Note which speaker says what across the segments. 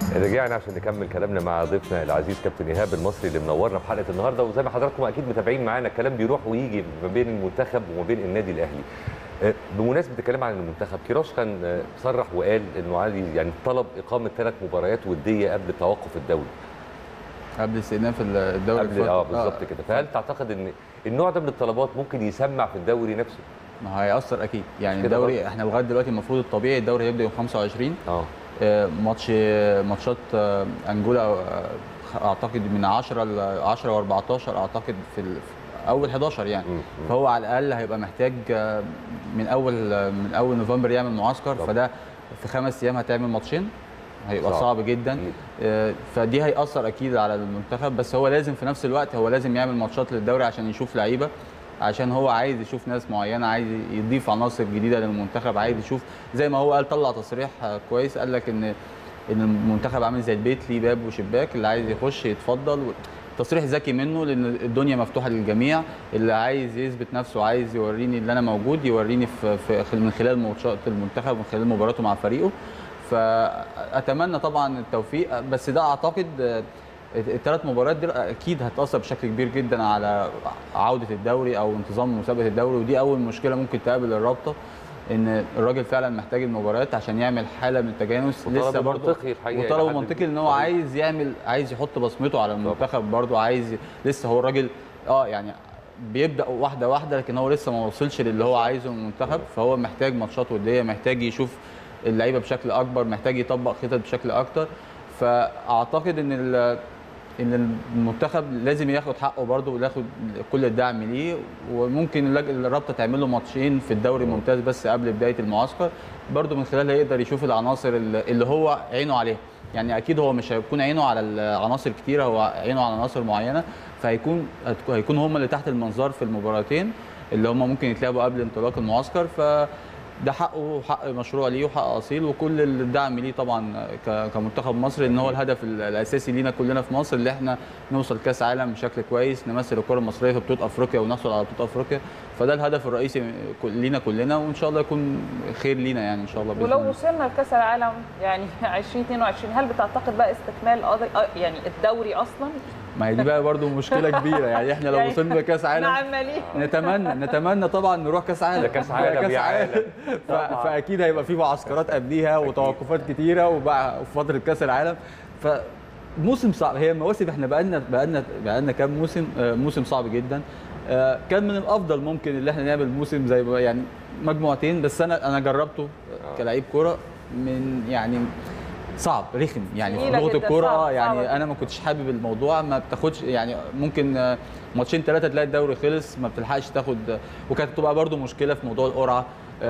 Speaker 1: رجعنا عشان نكمل كلامنا مع ضيفنا العزيز كابتن ايهاب المصري اللي منورنا في حلقه النهارده وزي ما حضراتكم اكيد متابعين معانا الكلام بيروح ويجي ما بين المنتخب وما بين النادي الاهلي. آه، بمناسبه الكلام عن المنتخب كيروش كان آه، صرح وقال انه عايز يعني طلب اقامه ثلاث مباريات وديه قبل توقف الدوري
Speaker 2: قبل استئناف الدوري
Speaker 1: قبل
Speaker 2: الفترة.
Speaker 1: اه بالظبط كده فهل تعتقد ان النوع ده من الطلبات ممكن يسمع في الدوري نفسه؟
Speaker 2: ما هيأثر اكيد يعني
Speaker 1: كده
Speaker 2: الدوري
Speaker 1: برضه.
Speaker 2: احنا لغايه دلوقتي المفروض الطبيعي الدوري هيبدا يوم 25
Speaker 1: اه
Speaker 2: آه، ماتش ماتشات آه، انجولا آه، اعتقد من 10 ل 10 و14 اعتقد في ال- في اول 11 يعني
Speaker 1: مم.
Speaker 2: فهو على الاقل هيبقى محتاج آه، من اول آه، من اول نوفمبر يعمل معسكر
Speaker 1: طبعا.
Speaker 2: فده في خمس ايام هتعمل ماتشين هيبقى
Speaker 1: صعب.
Speaker 2: صعب, جدا
Speaker 1: أكيد.
Speaker 2: آه، فدي هيأثر اكيد على المنتخب بس هو لازم في نفس الوقت هو لازم يعمل ماتشات للدوري عشان يشوف لعيبه عشان هو عايز يشوف ناس معينه عايز يضيف عناصر جديده للمنتخب عايز يشوف زي ما هو قال طلع تصريح آه، كويس قال لك ان ان المنتخب عامل زي البيت ليه باب وشباك اللي عايز يخش يتفضل تصريح ذكي منه لان الدنيا مفتوحه للجميع اللي عايز يثبت نفسه عايز يوريني اللي انا موجود يوريني في, في من خلال ماتشات المنتخب ومن خلال مباراته مع فريقه فاتمنى طبعا التوفيق بس ده اعتقد آه، الثلاث مباريات دي اكيد هتاثر بشكل كبير جدا على عوده الدوري او انتظام مسابقه الدوري ودي اول مشكله ممكن تقابل الرابطه ان الراجل فعلا محتاج المباريات عشان يعمل حاله من التجانس
Speaker 1: وطلب
Speaker 2: لسه برضه
Speaker 1: منطقي الحقيقة إلى
Speaker 2: وطلبه
Speaker 1: حد
Speaker 2: منطقي ان هو
Speaker 1: كبير.
Speaker 2: عايز يعمل عايز يحط بصمته على المنتخب برضه عايز لسه هو الراجل اه يعني بيبدا واحده واحده لكن هو لسه ما وصلش للي هو عايزه من المنتخب فهو محتاج ماتشات وديه محتاج يشوف اللعيبه بشكل اكبر محتاج يطبق خطط بشكل اكتر فاعتقد ان ال- ان المنتخب لازم ياخد حقه برضه وياخد كل الدعم ليه وممكن اللج- الرابطه تعمل له ماتشين في الدوري الممتاز بس قبل بدايه المعسكر برضه من خلالها يقدر يشوف العناصر اللي اللي هو عينه عليها يعني اكيد هو مش هيكون عينه على العناصر كتيره هو عينه على عناصر معينه فهيكون هتكون- هيكون هم اللي تحت المنظار في المباراتين اللي هم ممكن يتلعبوا قبل انطلاق المعسكر ف ده حقه وحق مشروع ليه وحق اصيل وكل الدعم ليه طبعا ك- كمنتخب مصر ان هو الهدف ال- الاساسي لينا كلنا في مصر اللي احنا نوصل كاس عالم بشكل كويس نمثل الكره المصريه في بطوله افريقيا ونحصل على بطوله افريقيا فده الهدف الرئيسي كل- لينا كلنا وان شاء الله يكون خير لينا يعني ان شاء الله باذن
Speaker 3: ولو
Speaker 2: الله
Speaker 3: وصلنا لكاس العالم يعني 2022 هل بتعتقد بقى استكمال قضي- آه، يعني الدوري اصلا
Speaker 2: ما هي دي بقى برضو مشكله كبيره يعني احنا لو
Speaker 3: يعني
Speaker 2: وصلنا لكاس عالم
Speaker 3: عمالين
Speaker 2: نتمنى نتمنى طبعا نروح كاس عالم
Speaker 1: ده كأس عالم يا عالم.
Speaker 2: ف... فاكيد هيبقى في معسكرات قبليها وتوقفات كتيره وبقى في فتره كاس العالم ف موسم صعب هي المواسم احنا بقالنا بقالنا بقالنا كام موسم آه، موسم صعب جدا آه، كان من الافضل ممكن اللي احنا نعمل موسم زي ما- يعني مجموعتين بس انا انا جربته كلاعب كوره من يعني صعب رخم يعني في
Speaker 3: تقيلة
Speaker 2: لغه
Speaker 3: جدا،
Speaker 2: الكوره
Speaker 3: صعب-
Speaker 2: آه،
Speaker 3: صعبة
Speaker 2: يعني
Speaker 3: جدا.
Speaker 2: انا ما كنتش حابب الموضوع ما بتاخدش يعني ممكن آه، ماتشين ثلاثه تلاقي الدوري خلص ما بتلحقش تاخد وكانت بتبقى برضو مشكله في موضوع القرعه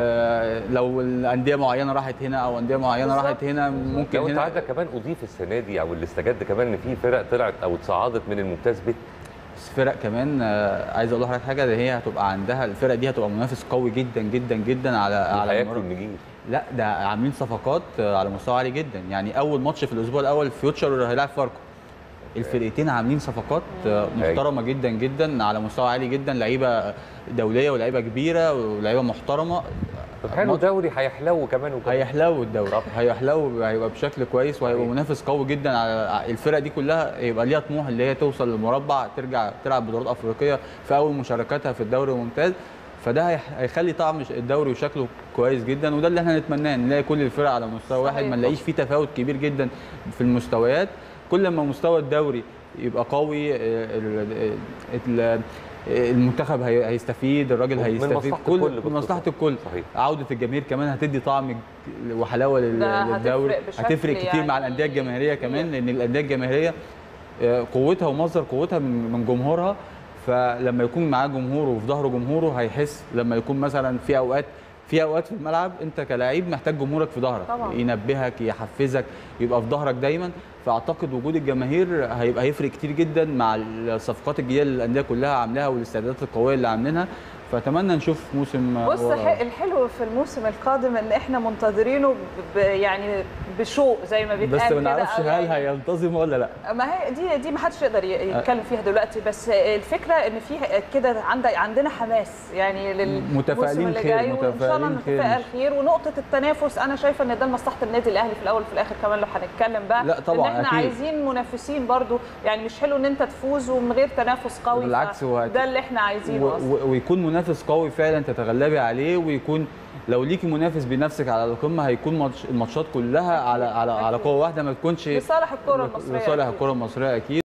Speaker 2: آه، لو الانديه معينه راحت هنا او انديه معينه
Speaker 3: بالظبط.
Speaker 2: راحت هنا ممكن
Speaker 1: لو انت
Speaker 2: هنا
Speaker 1: عندك كمان اضيف السنه دي او اللي استجد كمان ان في فرق طلعت او اتصعدت من الممتاز ب
Speaker 2: بس فرق كمان آه، عايز اقول لحضرتك حاجه ده هي هتبقى عندها الفرق دي هتبقى منافس قوي جدا جدا جدا على على
Speaker 1: هياكلوا
Speaker 2: المر-
Speaker 1: النجيل
Speaker 2: لا ده عاملين صفقات آه، على مستوى عالي جدا يعني اول ماتش في الاسبوع الاول فيوتشر هيلاعب فاركو الفرقتين عاملين صفقات آه، محترمه جدا جدا على مستوى عالي جدا لعيبه دوليه ولعيبه كبيره ولعيبه محترمه
Speaker 1: طب حلو
Speaker 2: ماتش-
Speaker 1: دوري هيحلو كمان وكمان
Speaker 2: هيحلو الدوري هيحلو هيبقى بشكل كويس وهيبقى
Speaker 1: صحيح.
Speaker 2: منافس قوي جدا على الفرق دي كلها يبقى ليها طموح اللي هي توصل للمربع ترجع تلعب بطولات افريقيه في اول مشاركاتها في الدوري الممتاز فده هيح- هيخلي طعم الدوري وشكله كويس جدا وده اللي احنا نتمناه نلاقي كل الفرق على مستوى واحد
Speaker 3: صحيح.
Speaker 2: ما نلاقيش فيه تفاوت كبير جدا في المستويات كل ما مستوى الدوري يبقى قوي ال- ال- المنتخب هي- هيستفيد الراجل
Speaker 1: ومن
Speaker 2: هيستفيد
Speaker 1: مصلحة الكل
Speaker 2: كل
Speaker 1: باختصار.
Speaker 2: مصلحه الكل
Speaker 1: صحيح
Speaker 2: عوده الجماهير كمان هتدي طعم وحلاوه لل-
Speaker 3: ده هتفرق
Speaker 2: للدوري
Speaker 3: بشكل
Speaker 2: هتفرق كتير مع
Speaker 3: يعني
Speaker 2: الانديه الجماهيريه كمان
Speaker 3: كبير.
Speaker 2: لان الانديه الجماهيريه آه، قوتها ومصدر قوتها من من جمهورها فلما يكون معاه جمهوره وفي ظهره جمهوره هيحس لما يكون مثلا في اوقات في اوقات في الملعب انت كلاعب محتاج جمهورك في ظهرك
Speaker 3: طبعاً.
Speaker 2: ينبهك يحفزك يبقى في ظهرك دايما فاعتقد وجود الجماهير هيبقى هيفرق كتير جدا مع الصفقات الجديده اللي الانديه كلها عاملاها والاستعدادات القويه اللي عاملينها فاتمنى نشوف موسم
Speaker 3: بص
Speaker 2: هو-
Speaker 3: ح- الحلو في الموسم القادم ان احنا منتظرينه ب ب- يعني بشوق زي ما بيتقال
Speaker 2: بس ما
Speaker 3: كده،
Speaker 2: نعرفش
Speaker 3: أو
Speaker 2: هل
Speaker 3: يعني-
Speaker 2: هينتظم ولا لا
Speaker 3: ما هي دي دي ما حدش يقدر ي- يتكلم فيها دلوقتي بس الفكره ان في كده عند عندنا حماس يعني للموسم
Speaker 2: متفائلين
Speaker 3: اللي
Speaker 2: خير،
Speaker 3: جاي وان شاء الله
Speaker 2: متفائلين خير.
Speaker 3: نتفائل خير ونقطه التنافس انا شايفه ان ده لمصلحه النادي الاهلي في الاول وفي الاخر كمان لو هنتكلم بقى
Speaker 2: لا طبعاً،
Speaker 3: ان احنا
Speaker 2: أكيد.
Speaker 3: عايزين منافسين برضو يعني مش حلو ان انت تفوز ومن غير تنافس قوي
Speaker 2: بالعكس، هو هت-
Speaker 3: ده اللي احنا عايزينه
Speaker 2: و-
Speaker 3: اصلا
Speaker 2: و- ويكون منافس قوي فعلا تتغلبي عليه ويكون لو ليكي منافس بينافسك على القمه هيكون ماتش الماتشات كلها على على على
Speaker 3: أكيد.
Speaker 2: قوه واحده ما تكونش
Speaker 3: لصالح الكره المصريه
Speaker 2: لصالح
Speaker 3: أكيد.
Speaker 2: الكره المصريه اكيد